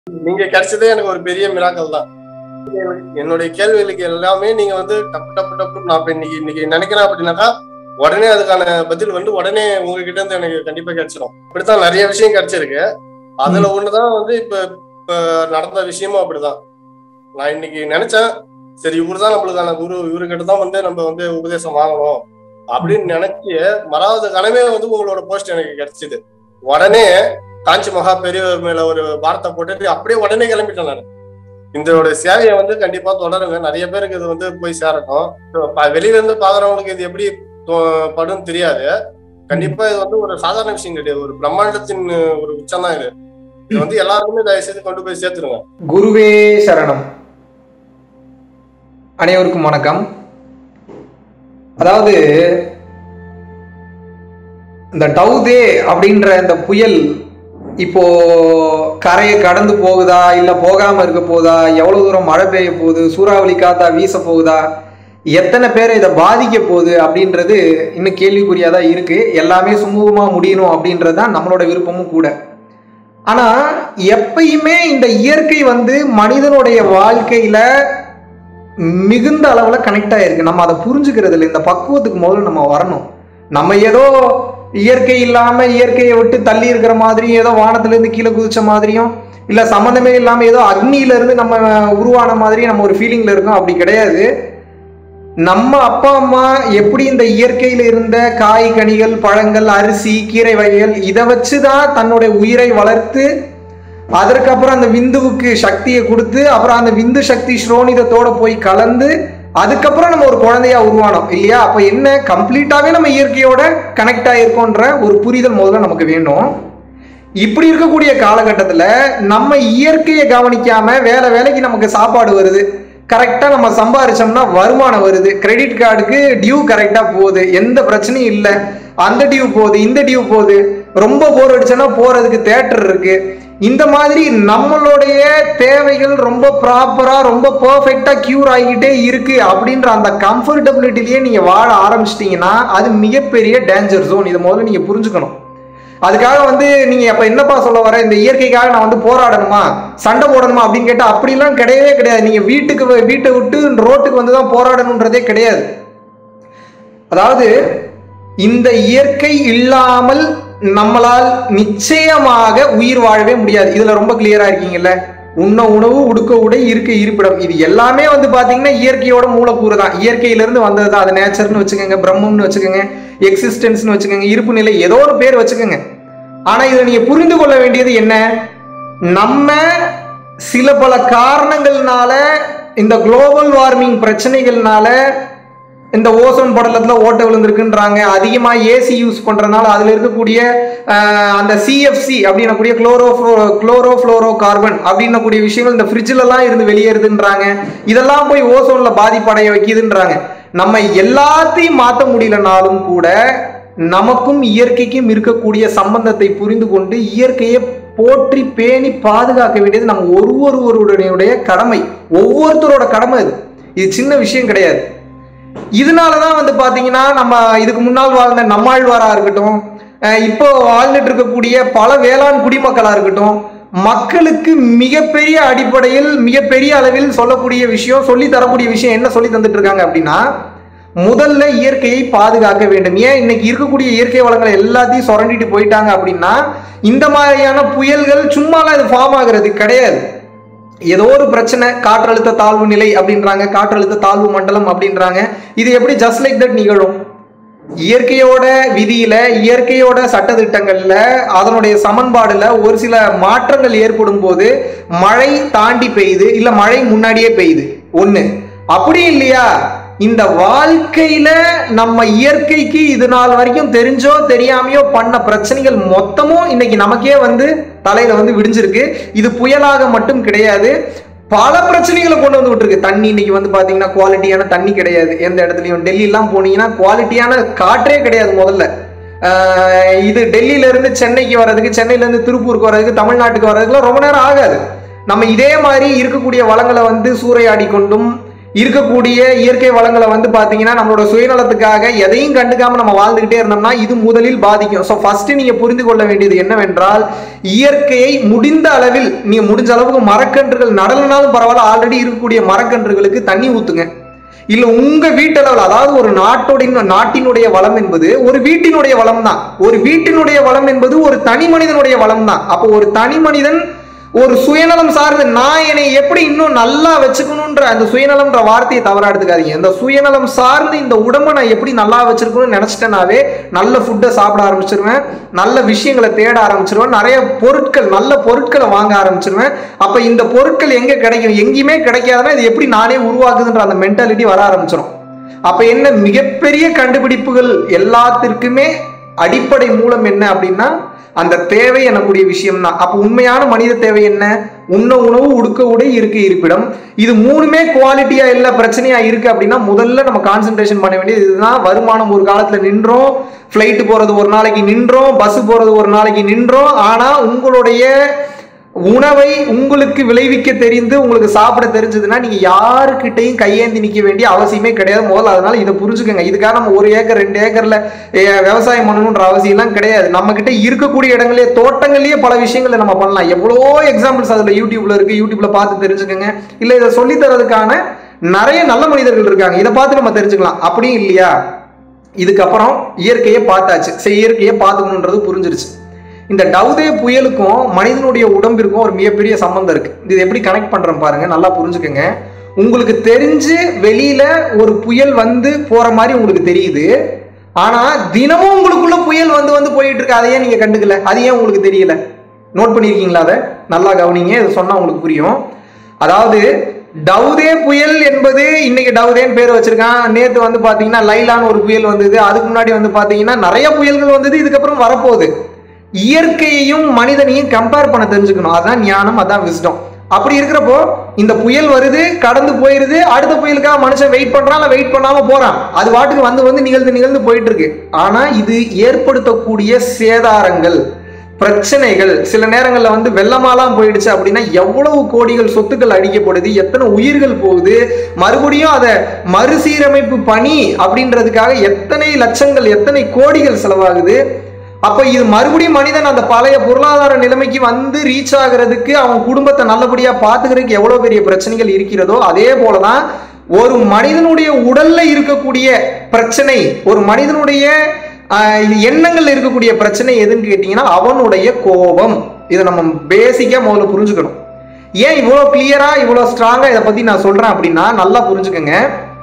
நீங்க கிடைச்சதே எனக்கு ஒரு பெரிய மிராக்கல் தான் என்னுடைய கேள்விகளுக்கு எல்லாமே நீங்க வந்து டப்பு டப்பு டப்பு நான் இப்ப இன்னைக்கு இன்னைக்கு நினைக்கிறேன் அப்படின்னாக்கா உடனே அதுக்கான பதில் வந்து உடனே உங்ககிட்ட இருந்து எனக்கு கண்டிப்பா கிடைச்சிடும் இப்படித்தான் நிறைய விஷயம் கிடைச்சிருக்கு அதுல ஒண்ணுதான் வந்து இப்ப இப்ப நடந்த விஷயமும் அப்படிதான் நான் இன்னைக்கு நினைச்சேன் சரி இவருதான் நம்மளுக்கான குரு இவருக்கிட்ட தான் வந்து நம்ம வந்து உபதேசம் வாங்கணும் அப்படின்னு நினைச்சு மறாவது கனவே வந்து உங்களோட போஸ்ட் எனக்கு கிடைச்சது உடனே காஞ்சி மகா பெரியவர் மேல ஒரு வார்த்தை போட்டுட்டு அப்படியே உடனே கிளம்பிட்டேன் நான் இதோட சேவையை வந்து கண்டிப்பா தொடருங்க நிறைய பேருக்கு இது வந்து போய் சேரட்டும் ப- வெளியில இருந்து பாக்குறவங்களுக்கு இது எப்படி தோ- படும் தெரியாது கண்டிப்பா இது வந்து ஒரு சாதாரண விஷயம் கிடையாது ஒரு பிரம்மாண்டத்தின் ஒரு உச்சம் தான் இது இது வந்து எல்லாருக்குமே தயவு செய்து கொண்டு போய் சேர்த்துருங்க குருவே சரணம் அனைவருக்கும் வணக்கம் அதாவது இந்த டவுதே அப்படின்ற இந்த புயல் இப்போ கரையை கடந்து போகுதா இல்லை போகாம இருக்க போகுதா எவ்வளவு தூரம் மழை பெய்ய போகுது சூறாவளி காத்தா வீச போகுதா எத்தனை பேரை இதை பாதிக்க போகுது அப்படின்றது இன்னும் கேள்விக்குறியா தான் இருக்கு எல்லாமே சுமூகமா முடியணும் அப்படின்றது தான் நம்மளோட விருப்பமும் கூட ஆனா எப்பயுமே இந்த இயற்கை வந்து மனிதனுடைய வாழ்க்கையில மிகுந்த அளவுல கனெக்ட் ஆயிருக்கு நம்ம அதை புரிஞ்சுக்கிறது இல்லை இந்த பக்குவத்துக்கு முதல்ல நம்ம வரணும் நம்ம ஏதோ இயற்கை இல்லாம இயற்கையை விட்டு தள்ளி இருக்கிற மாதிரியும் ஏதோ வானத்துல இருந்து கீழே குதிச்ச மாதிரியும் இல்ல சம்மந்தமே இல்லாம ஏதோ அக்னியில இருந்து நம்ம உருவான மாதிரி நம்ம ஒரு ஃபீலிங்ல இருக்கோம் அப்படி கிடையாது நம்ம அப்பா அம்மா எப்படி இந்த இயற்கையில இருந்த காய் கனிகள் பழங்கள் அரிசி கீரை வகைகள் இதை வச்சு தான் தன்னுடைய உயிரை வளர்த்து அதற்கப்புறம் அந்த விந்துவுக்கு சக்தியை கொடுத்து அப்புறம் அந்த விந்து சக்தி ஸ்ரோனிதத்தோட போய் கலந்து அதுக்கப்புறம் நம்ம ஒரு குழந்தையா உருவானோம் இல்லையா அப்ப என்ன கம்ப்ளீட்டாவே நம்ம இயற்கையோட கனெக்ட் ஆயிருக்கோன்ற ஒரு புரிதல் முதல்ல நமக்கு வேணும் இப்படி இருக்கக்கூடிய காலகட்டத்தில் நம்ம இயற்கையை கவனிக்காம வேலை வேலைக்கு நமக்கு சாப்பாடு வருது கரெக்டாக நம்ம சம்பாரிச்சோம்னா வருமானம் வருது கிரெடிட் கார்டுக்கு டியூ கரெக்டாக போகுது எந்த பிரச்சனையும் இல்லை அந்த டியூ போகுது இந்த டியூ போகுது ரொம்ப போர் அடிச்சோன்னா போறதுக்கு தேட்டர் இருக்கு இந்த மாதிரி நம்மளுடைய தேவைகள் ரொம்ப ப்ராப்பரா ரொம்ப பர்ஃபெக்டா கியூர் ஆகிக்கிட்டே இருக்கு அப்படின்ற அந்த கம்ஃபர்டபிலிட்டிலேயே நீங்க வாழ ஆரம்பிச்சிட்டீங்கன்னா அது மிகப்பெரிய டேஞ்சர் ஜோன் இதை முதல்ல நீங்க புரிஞ்சுக்கணும் அதுக்காக வந்து நீங்க அப்ப என்னப்பா சொல்ல வர இந்த இயற்கைக்காக நான் வந்து போராடணுமா சண்டை போடணுமா அப்படின்னு கேட்டா அப்படிலாம் கிடையவே கிடையாது நீங்க வீட்டுக்கு வ- வீட்டை விட்டு ரோட்டுக்கு வந்து தான் போராடணுன்றதே கிடையாது அதாவது இந்த இயற்கை இல்லாமல் நம்மளால் நிச்சயமாக உயிர் வாழவே முடியாது இதுல ரொம்ப கிளியரா இருக்கீங்கல்ல உண்ண உணவு உடுக்க உடை இருக்க இருப்பிடம் இது எல்லாமே வந்து பாத்தீங்கன்னா இயற்கையோட மூலக்கூறு தான் இயற்கையிலிருந்து வந்தது தான் அது நேச்சர்னு வச்சுக்கோங்க பிரம்மம்னு வச்சுக்கோங்க எக்ஸிஸ்டன்ஸ்னு வச்சுக்கோங்க இருப்பு நிலை ஏதோ ஒரு பேர் வச்சுக்கோங்க ஆனா இதை நீங்க புரிந்து கொள்ள வேண்டியது என்ன நம்ம சில பல காரணங்கள்னால இந்த குளோபல் வார்மிங் பிரச்சனைகள்னால இந்த ஓசோன் படலத்துல ஓட்டை விழுந்திருக்குன்றாங்க அதிகமா ஏசி யூஸ் பண்றதுனால அதுல இருக்கக்கூடிய ஆஹ், அந்த சிஎஃப்சி அப்படின்னக்கூடிய குளோரோ குளோரோ ஃப்ளோரோ கார்பன் அப்படின்னக்கூடிய விஷயங்கள் இந்த ஃப்ரிட்ஜில் எல்லாம் இருந்து வெளியேறுதுன்றாங்க இதெல்லாம் போய் ஓசோன்ல பாதிப்படைய வைக்குதுன்றாங்க நம்ம எல்லாத்தையும் மாற்ற முடியலனாலும் கூட நமக்கும் இயற்கைக்கும் இருக்கக்கூடிய சம்பந்தத்தை புரிந்து கொண்டு இயற்கையை போற்றி பேணி பாதுகாக்க வேண்டியது நம்ம ஒருவருவருடைய கடமை ஒவ்வொருத்தரோட கடமை இது இது சின்ன விஷயம் கிடையாது இதனால தான் வந்து பாத்தீங்கன்னா நம்ம இதுக்கு முன்னால் வாழ்ந்த நம்மாழ்வாரா இருக்கட்டும் அஹ் இப்போ வாழ்ந்துட்டு இருக்கக்கூடிய பல வேளாண் குடிமக்களா இருக்கட்டும் மக்களுக்கு மிகப்பெரிய அடிப்படையில் மிகப்பெரிய அளவில் சொல்லக்கூடிய விஷயம் சொல்லி தரக்கூடிய விஷயம் என்ன சொல்லி தந்துட்டு இருக்காங்க அப்படின்னா முதல்ல இயற்கையை பாதுகாக்க வேண்டும் ஏன் இன்னைக்கு இருக்கக்கூடிய இயற்கை வளங்களை எல்லாத்தையும் சுரண்டிட்டு போயிட்டாங்க அப்படின்னா இந்த மாதிரியான புயல்கள் சும்மாலாம் இது ஃபார்ம் ஆகுறது கிடையாது ஏதோ ஒரு பிரச்சனை காற்றழுத்த தாழ்வு நிலை அப்படின்றாங்க காற்றழுத்த தாழ்வு மண்டலம் அப்படின்றாங்க இது எப்படி ஜஸ்ட் லைக் தட் நிகழும் இயற்கையோட விதியில இயற்கையோட சட்டதிட்டங்கள்ல அதனுடைய சமன்பாடுல ஒரு சில மாற்றங்கள் ஏற்படும் போது மழை தாண்டி பெய்யுது இல்ல மழை முன்னாடியே பெய்யுது ஒண்ணு அப்படி இல்லையா இந்த வாழ்க்கையில நம்ம இயற்கைக்கு இது நாள் வரைக்கும் தெரிஞ்சோ தெரியாமையோ பண்ண பிரச்சனைகள் மொத்தமும் இன்னைக்கு நமக்கே வந்து தலையில வந்து விடிஞ்சிருக்கு இது புயலாக மட்டும் கிடையாது பல பிரச்சனைகளை கொண்டு வந்து விட்டுருக்கு தண்ணி இன்னைக்கு வந்து பாத்தீங்கன்னா குவாலிட்டியான தண்ணி கிடையாது எந்த இடத்துலயும் டெல்லிலாம் போனீங்கன்னா குவாலிட்டியான காற்றே கிடையாது முதல்ல ஆஹ் இது டெல்லியில இருந்து சென்னைக்கு வர்றதுக்கு சென்னையில இருந்து திருப்பூருக்கு வர்றதுக்கு தமிழ்நாட்டுக்கு வர்றதுக்குலாம் ரொம்ப நேரம் ஆகாது நம்ம இதே மாதிரி இருக்கக்கூடிய வளங்களை வந்து சூறையாடி கொண்டும் இருக்கக்கூடிய இயற்கை வளங்களை வந்து பாத்தீங்கன்னா நம்மளோட சுயநலத்துக்காக எதையும் கண்டுக்காம நம்ம வாழ்ந்துகிட்டே இருந்தோம்னா இது முதலில் பாதிக்கும் ஸோ ஃபர்ஸ்ட் நீங்க புரிந்து கொள்ள வேண்டியது என்னவென்றால் இயற்கையை முடிந்த அளவில் நீங்க முடிஞ்ச அளவுக்கு மரக்கன்றுகள் நடலனாலும் பரவாயில்ல ஆல்ரெடி இருக்கக்கூடிய மரக்கன்றுகளுக்கு தண்ணி ஊத்துங்க இல்ல உங்க வீட்டளவில் அதாவது ஒரு நாட்டோட நாட்டினுடைய வளம் என்பது ஒரு வீட்டினுடைய வளம் தான் ஒரு வீட்டினுடைய வளம் என்பது ஒரு தனி மனிதனுடைய வளம் தான் அப்போ ஒரு தனி மனிதன் ஒரு சுயநலம் சார்ந்து நான் என்னை எப்படி இன்னும் நல்லா வச்சுக்கணுன்ற அந்த சுயநலம்ன்ற வார்த்தையை தவறா எடுத்துக்காதீங்க இந்த சுயநலம் சார்ந்து இந்த உடம்பை நான் எப்படி நல்லா வச்சிருக்கணும்னு நினைச்சிட்டேனாவே நல்ல ஃபுட்டை சாப்பிட ஆரம்பிச்சிருவேன் நல்ல விஷயங்களை தேட ஆரம்பிச்சிருவேன் நிறைய பொருட்கள் நல்ல பொருட்களை வாங்க ஆரம்பிச்சிருவேன் அப்ப இந்த பொருட்கள் எங்க கிடைக்கும் எங்கேயுமே கிடைக்காதுன்னா இது எப்படி நானே உருவாக்குதுன்ற அந்த மென்டாலிட்டி வர ஆரம்பிச்சிடும் அப்ப என்ன மிகப்பெரிய கண்டுபிடிப்புகள் எல்லாத்திற்குமே அடிப்படை மூலம் என்ன அப்படின்னா அந்த தேவை எனக்கூடிய விஷயம் தான் அப்போ உண்மையான மனித தேவை என்ன உண்ண உணவு உடுக்க உடை இருக்க இருப்பிடம் இது மூணுமே குவாலிட்டியா இல்ல பிரச்சனையா இருக்கு அப்படின்னா முதல்ல நம்ம கான்சென்ட்ரேஷன் பண்ண வேண்டியது இதுதான் வருமானம் ஒரு காலத்துல நின்றோம் ஃப்ளைட் போறது ஒரு நாளைக்கு நின்றோம் பஸ் போறது ஒரு நாளைக்கு நின்றோம் ஆனா உங்களுடைய உணவை உங்களுக்கு விளைவிக்க தெரிந்து உங்களுக்கு சாப்பிட தெரிஞ்சதுன்னா நீங்க யாருக்கிட்டையும் கையேந்தி நிக்க வேண்டிய அவசியமே கிடையாது முதல்ல அதனால இதை புரிஞ்சுக்கோங்க இதுக்காக நம்ம ஒரு ஏக்கர் ரெண்டு ஏக்கர்ல அஹ், விவசாயம் பண்ணணுன்ற அவசியம்லாம் கிடையாது நம்ம கிட்ட இருக்கக்கூடிய இடங்களே தோட்டங்கள்லயே பல விஷயங்களை நம்ம பண்ணலாம் எவ்வளோ எக்ஸாம்பிள்ஸ் அதுல யூடியூப்ல இருக்கு யூடியூப்ல பார்த்து தெரிஞ்சுக்கோங்க இல்ல இதை சொல்லி தரதுக்கான நிறைய நல்ல மனிதர்கள் இருக்காங்க இதை பார்த்து நம்ம தெரிஞ்சுக்கலாம் அப்படியும் இல்லையா இதுக்கப்புறம் இயற்கையை பார்த்தாச்சு சரி இயற்கையை பார்த்துக்கணுன்றது புரிஞ்சிருச்சு இந்த டவுதே புயலுக்கும் மனிதனுடைய உடம்பிற்கும் ஒரு மிகப்பெரிய சம்பந்தம் இருக்கு இது எப்படி கனெக்ட் பண்றேன் பாருங்க நல்லா புரிஞ்சுக்கோங்க உங்களுக்கு தெரிஞ்சு வெளியில ஒரு புயல் வந்து போற மாதிரி உங்களுக்கு தெரியுது ஆனா தினமும் உங்களுக்குள்ள புயல் வந்து வந்து போயிட்டு இருக்கு அதை ஏன் நீங்க கண்டுக்கல அது ஏன் உங்களுக்கு தெரியல நோட் பண்ணியிருக்கீங்களா அதை நல்லா கவனிங்க இதை சொன்னா உங்களுக்கு புரியும் அதாவது டவுதே புயல் என்பது இன்னைக்கு டவுதேன்னு பேர் வச்சிருக்கான் நேத்து வந்து பாத்தீங்கன்னா லைலான்னு ஒரு புயல் வந்தது அதுக்கு முன்னாடி வந்து பாத்தீங்கன்னா நிறைய புயல்கள் வந்தது இதுக்கப்புறம் வரப்போகுது இயற்கையையும் மனிதனையும் கம்பேர் பண்ண தெரிஞ்சுக்கணும் அதான் ஞானம் அதான் விஸ்டம் அப்படி இருக்கிறப்போ இந்த புயல் வருது கடந்து போயிருது அடுத்த புயலுக்காக மனுஷன் வெயிட் பண்றான் இல்ல வெயிட் பண்ணாம போறான் அது வாட்டுக்கு வந்து வந்து நிகழ்ந்து நிகழ்ந்து போயிட்டு இருக்கு ஆனா இது ஏற்படுத்தக்கூடிய சேதாரங்கள் பிரச்சனைகள் சில நேரங்கள்ல வந்து வெள்ளமாலாம் போயிடுச்சு அப்படின்னா எவ்வளவு கோடிகள் சொத்துக்கள் அடிக்கப்படுது எத்தனை உயிர்கள் போகுது மறுபடியும் அதை மறுசீரமைப்பு பணி அப்படின்றதுக்காக எத்தனை லட்சங்கள் எத்தனை கோடிகள் செலவாகுது அப்ப இது மறுபடியும் மனிதன் அந்த பழைய பொருளாதார நிலைமைக்கு வந்து ரீச் ஆகுறதுக்கு அவன் குடும்பத்தை நல்லபடியா பாத்துக்கிறதுக்கு எவ்வளவு பெரிய பிரச்சனைகள் இருக்கிறதோ அதே போலதான் ஒரு மனிதனுடைய உடல்ல இருக்கக்கூடிய பிரச்சனை ஒரு மனிதனுடைய ஆஹ், எண்ணங்கள்ல இருக்கக்கூடிய பிரச்சனை எதுன்னு கேட்டீங்கன்னா அவனுடைய கோபம் இதை நம்ம பேசிக்கா முதல்ல புரிஞ்சுக்கணும் ஏன் இவ்வளோ கிளியரா இவ்வளோ ஸ்ட்ராங்கா இதை பத்தி நான் சொல்றேன் அப்படின்னா நல்லா புரிஞ்சுக்கங்க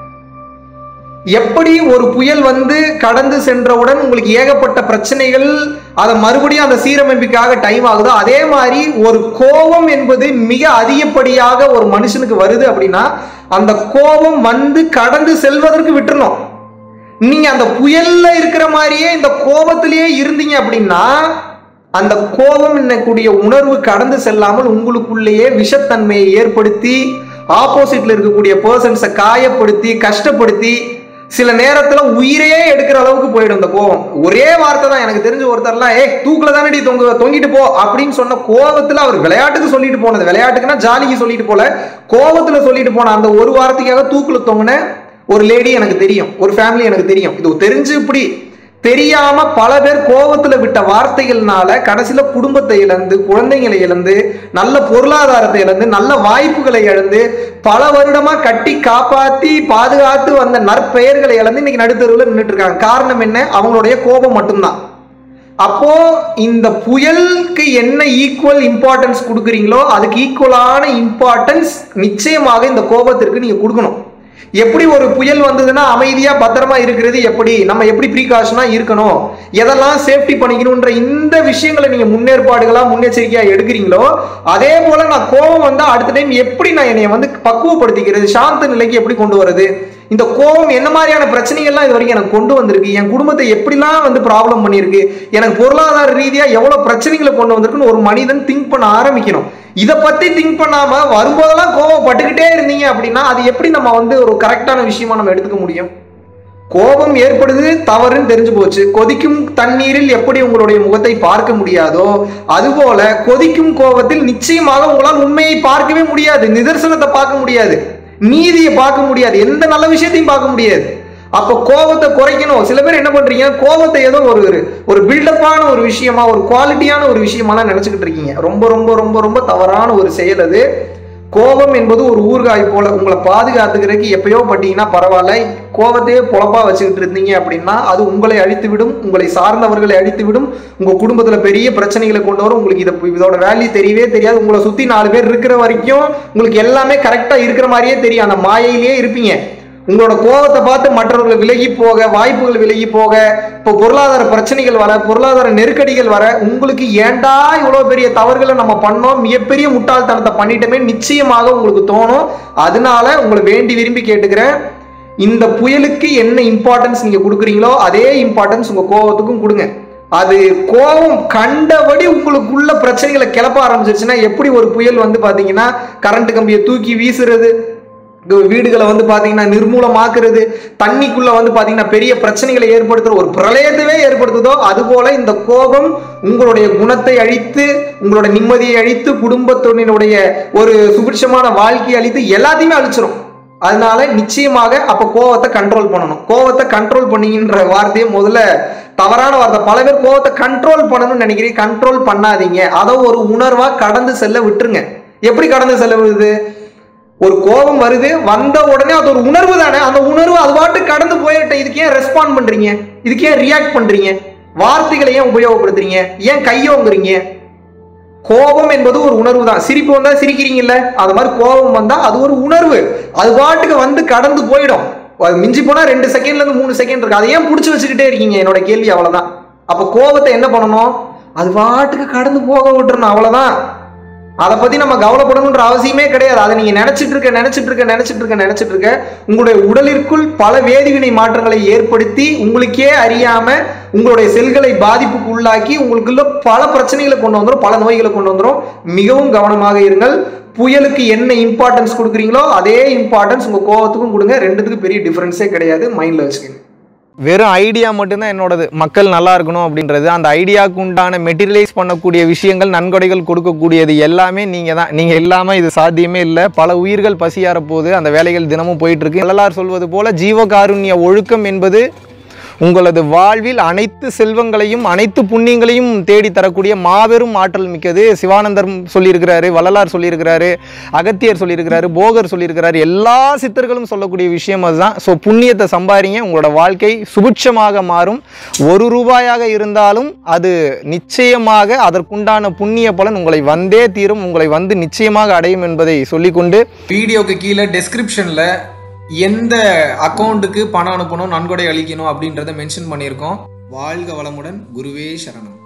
எப்படி ஒரு புயல் வந்து கடந்து சென்றவுடன் உங்களுக்கு ஏகப்பட்ட பிரச்சனைகள் அதை மறுபடியும் அந்த சீரமைப்புக்காக டைம் ஆகுதோ அதே மாதிரி ஒரு கோபம் என்பது மிக அதிகப்படியாக ஒரு மனுஷனுக்கு வருது அப்படின்னா அந்த கோபம் வந்து கடந்து செல்வதற்கு விட்டுறணும் நீங்க அந்த புயல்ல இருக்கிற மாதிரியே இந்த கோபத்திலேயே இருந்தீங்க அப்படின்னா அந்த கோபம் என்னக்கூடிய உணர்வு கடந்து செல்லாமல் உங்களுக்குள்ளேயே விஷத்தன்மையை ஏற்படுத்தி ஆப்போசிட்ல இருக்கக்கூடிய பர்சன்ஸை காயப்படுத்தி கஷ்டப்படுத்தி சில நேரத்துல உயிரையே எடுக்கிற அளவுக்கு போயிடும் இந்த கோபம் ஒரே வார்த்தை தான் எனக்கு தெரிஞ்ச ஒருத்தர்லாம் ஏ தூக்குல தானடி தொங்க தொங்கிட்டு போ அப்படின்னு சொன்ன கோபத்துல அவர் விளையாட்டுக்கு சொல்லிட்டு போனது விளையாட்டுக்குன்னா ஜாலிக்கு சொல்லிட்டு போல கோபத்துல சொல்லிட்டு போன அந்த ஒரு வாரத்துக்காக தூக்குல தொங்கின ஒரு லேடி எனக்கு தெரியும் ஒரு ஃபேமிலி எனக்கு தெரியும் இது தெரிஞ்சு இப்படி தெரியாம பல பேர் கோபத்துல விட்ட வார்த்தைகள்னால கடைசியில குடும்பத்தை இழந்து குழந்தைங்களை இழந்து நல்ல பொருளாதாரத்தை இழந்து நல்ல வாய்ப்புகளை இழந்து பல வருடமா கட்டி காப்பாத்தி பாதுகாத்து வந்த நற்பெயர்களை இழந்து இன்னைக்கு நடுத்தருவில் நின்றுட்டு இருக்காங்க காரணம் என்ன அவங்களுடைய கோபம் மட்டும்தான் அப்போ இந்த புயலுக்கு என்ன ஈக்குவல் இம்பார்ட்டன்ஸ் கொடுக்குறீங்களோ அதுக்கு ஈக்குவலான இம்பார்ட்டன்ஸ் நிச்சயமாக இந்த கோபத்திற்கு நீங்க கொடுக்கணும் எப்படி ஒரு புயல் வந்ததுன்னா அமைதியா பத்திரமா இருக்கிறது எப்படி நம்ம எப்படி ப்ரீகாஷனா இருக்கணும் எதெல்லாம் சேஃப்டி பண்ணிக்கணும்ன்ற இந்த விஷயங்களை நீங்க முன்னேற்பாடுகளா முன்னெச்சரிக்கையா எடுக்கிறீங்களோ அதே போல நான் கோபம் வந்தா அடுத்த டைம் எப்படி நான் என்னைய வந்து பக்குவப்படுத்திக்கிறது சாந்த நிலைக்கு எப்படி கொண்டு வருது இந்த கோபம் என்ன மாதிரியான பிரச்சனைகள்லாம் இது வரைக்கும் எனக்கு கொண்டு வந்திருக்கு என் குடும்பத்தை எப்படிலாம் வந்து ப்ராப்ளம் பண்ணியிருக்கு எனக்கு பொருளாதார ரீதியா எவ்வளவு பிரச்சனைகளை கொண்டு வந்திருக்குன்னு ஒரு மனிதன் திங்க் பண்ண ஆரம்பிக்கணும் இதை பத்தி திங்க் பண்ணாம வரும்போதெல்லாம் கோவப்பட்டுக்கிட்டே இருந்தீங்க அப்படின்னா அது எப்படி நம்ம வந்து ஒரு கரெக்டான விஷயமா நம்ம எடுத்துக்க முடியும் கோபம் ஏற்படுது தவறுன்னு தெரிஞ்சு போச்சு கொதிக்கும் தண்ணீரில் எப்படி உங்களுடைய முகத்தை பார்க்க முடியாதோ அதுபோல கொதிக்கும் கோபத்தில் நிச்சயமாக உங்களால் உண்மையை பார்க்கவே முடியாது நிதர்சனத்தை பார்க்க முடியாது மீதியை பார்க்க முடியாது எந்த நல்ல விஷயத்தையும் பார்க்க முடியாது அப்போ கோபத்தை குறைக்கணும் சில பேர் என்ன பண்றீங்க கோபத்தை ஏதோ ஒரு ஒரு- ஒரு பில்டப்பான ஒரு விஷயமா ஒரு குவாலிட்டியான ஒரு விஷயமாலாம் நினைச்சுக்கிட்டு இருக்கீங்க ரொம்ப ரொம்ப ரொம்ப ரொம்ப தவறான ஒரு செயல் அது கோபம் என்பது ஒரு ஊறுகாய் போல உங்களை பாதுகாத்துக்கிறதுக்கு எப்பயோ பட்டீங்கன்னா பரவாயில்ல கோபத்தையே பொழப்பா வச்சுக்கிட்டு இருந்தீங்க அப்படின்னா அது உங்களை அழித்து விடும் உங்களை சார்ந்தவர்களை அழித்து விடும் உங்க குடும்பத்துல பெரிய பிரச்சனைகளை கொண்டு வரும் உங்களுக்கு இதை இதோட வேல்யூ தெரியவே தெரியாது உங்களை சுத்தி நாலு பேர் இருக்கிற வரைக்கும் உங்களுக்கு எல்லாமே கரெக்டா இருக்கிற மாதிரியே தெரியும் அந்த மாயையிலேயே இருப்பீங்க உங்களோட கோபத்தை பார்த்து மற்றவர்கள் விலகி போக வாய்ப்புகள் விலகி போக இப்போ பொருளாதார பிரச்சனைகள் வர பொருளாதார நெருக்கடிகள் வர உங்களுக்கு ஏன்டா இவ்வளவு பெரிய தவறுகளை நம்ம பண்ணோம் மிகப்பெரிய முட்டாள்தனத்தை பண்ணிட்டோமே நிச்சயமாக உங்களுக்கு தோணும் அதனால உங்களை வேண்டி விரும்பி கேட்டுக்கிறேன் இந்த புயலுக்கு என்ன இம்பார்ட்டன்ஸ் நீங்க கொடுக்குறீங்களோ அதே இம்பார்ட்டன்ஸ் உங்க கோபத்துக்கும் கொடுங்க அது கோபம் கண்டபடி உங்களுக்குள்ள பிரச்சனைகளை கிளப்ப ஆரம்பிச்சிருச்சுன்னா எப்படி ஒரு புயல் வந்து பாத்தீங்கன்னா கரண்ட் கம்பியை தூக்கி வீசுறது இந்த வீடுகளை வந்து பாத்தீங்கன்னா நிர்மூலமாக்குறது தண்ணிக்குள்ள வந்து பாத்தீங்கன்னா பெரிய பிரச்சனைகளை ஏற்படுத்துற ஒரு பிரளயத்தவே ஏற்படுத்துதோ அதுபோல இந்த கோபம் உங்களுடைய குணத்தை அழித்து உங்களோட நிம்மதியை அழித்து குடும்பத்தினுடைய ஒரு சுபிட்சமான வாழ்க்கையை அழித்து எல்லாத்தையுமே அழிச்சிரும் அதனால நிச்சயமாக அப்ப கோவத்தை கண்ட்ரோல் பண்ணணும் கோவத்தை கண்ட்ரோல் பண்ணீங்கன்ற வார்த்தையை முதல்ல தவறான வார்த்தை பல பேர் கோவத்தை கண்ட்ரோல் பண்ணணும்னு நினைக்கிறீங்க கண்ட்ரோல் பண்ணாதீங்க அதை ஒரு உணர்வா கடந்து செல்ல விட்டுருங்க எப்படி கடந்து செல்ல விடுது ஒரு கோபம் வருது வந்த உடனே அது ஒரு உணர்வு தானே அந்த உணர்வு அது பாட்டு கடந்து போயிட்ட இதுக்கு ஏன் ரெஸ்பாண்ட் பண்றீங்க இதுக்கு ஏன் ரியாக்ட் பண்றீங்க வார்த்தைகளை ஏன் உபயோகப்படுத்துறீங்க ஏன் கையோங்குறீங்க கோபம் என்பது ஒரு உணர்வு தான் சிரிப்பு வந்தா சிரிக்கிறீங்கல்ல அது மாதிரி கோபம் வந்தா அது ஒரு உணர்வு அது பாட்டுக்கு வந்து கடந்து போயிடும் அது மிஞ்சி போனா ரெண்டு செகண்ட்ல இருந்து மூணு செகண்ட் இருக்கு அதை ஏன் பிடிச்சி வச்சுக்கிட்டே இருக்கீங்க என்னோட கேள்வி அவ்வளவுதான் அப்ப கோபத்தை என்ன பண்ணணும் அது பாட்டுக்கு கடந்து போக விட்டுறணும் அவ்வளவுதான் அதை பத்தி நம்ம கவலைப்படணுன்ற அவசியமே கிடையாது அதை நீங்க நினைச்சிட்டு இருக்க நினைச்சிட்டு இருக்க நினைச்சிட்டு இருக்க நினைச்சிட்டு இருக்க உங்களுடைய உடலிற்குள் பல வேதிவினை மாற்றங்களை ஏற்படுத்தி உங்களுக்கே அறியாம உங்களுடைய செல்களை பாதிப்புக்கு உள்ளாக்கி உங்களுக்குள்ள பல பிரச்சனைகளை கொண்டு வந்துடும் பல நோய்களை கொண்டு வந்துடும் மிகவும் கவனமாக இருங்கள் புயலுக்கு என்ன இம்பார்ட்டன்ஸ் கொடுக்குறீங்களோ அதே இம்பார்ட்டன்ஸ் உங்க கோவத்துக்கும் கொடுங்க ரெண்டுத்துக்கும் பெரிய டிஃபரன்ஸே கிடையாது மைண்ட்ல வச்சுக்கோங்க வெறும் ஐடியா மட்டும்தான் என்னோடது மக்கள் நல்லா இருக்கணும் அப்படின்றது அந்த ஐடியாவுக்கு உண்டான மெட்டீரியலைஸ் பண்ணக்கூடிய விஷயங்கள் நன்கொடைகள் கொடுக்கக்கூடியது எல்லாமே நீங்கள் தான் நீங்கள் இல்லாமல் இது சாத்தியமே இல்லை பல உயிர்கள் பசியார போது அந்த வேலைகள் தினமும் போயிட்டு இருக்கு வள்ளலார் சொல்வது போல ஜீவகாருண்ய ஒழுக்கம் என்பது உங்களது வாழ்வில் அனைத்து செல்வங்களையும் அனைத்து புண்ணியங்களையும் தேடி தரக்கூடிய மாபெரும் ஆற்றல் மிக்கது சிவானந்தர் சொல்லியிருக்கிறாரு வள்ளலார் சொல்லியிருக்கிறாரு அகத்தியர் சொல்லியிருக்கிறாரு போகர் சொல்லியிருக்கிறாரு எல்லா சித்தர்களும் சொல்லக்கூடிய விஷயம் அதுதான் ஸோ புண்ணியத்தை சம்பாதிங்க உங்களோட வாழ்க்கை சுபிட்சமாக மாறும் ஒரு ரூபாயாக இருந்தாலும் அது நிச்சயமாக அதற்குண்டான புண்ணிய பலன் உங்களை வந்தே தீரும் உங்களை வந்து நிச்சயமாக அடையும் என்பதை சொல்லிக்கொண்டு வீடியோக்கு கீழே டெஸ்கிரிப்ஷனில் எந்த அக்கௌண்ட்டுக்கு பணம் அனுப்பணும் நன்கொடை அளிக்கணும் அப்படின்றத மென்ஷன் பண்ணியிருக்கோம் வாழ்க வளமுடன் குருவே சரணம்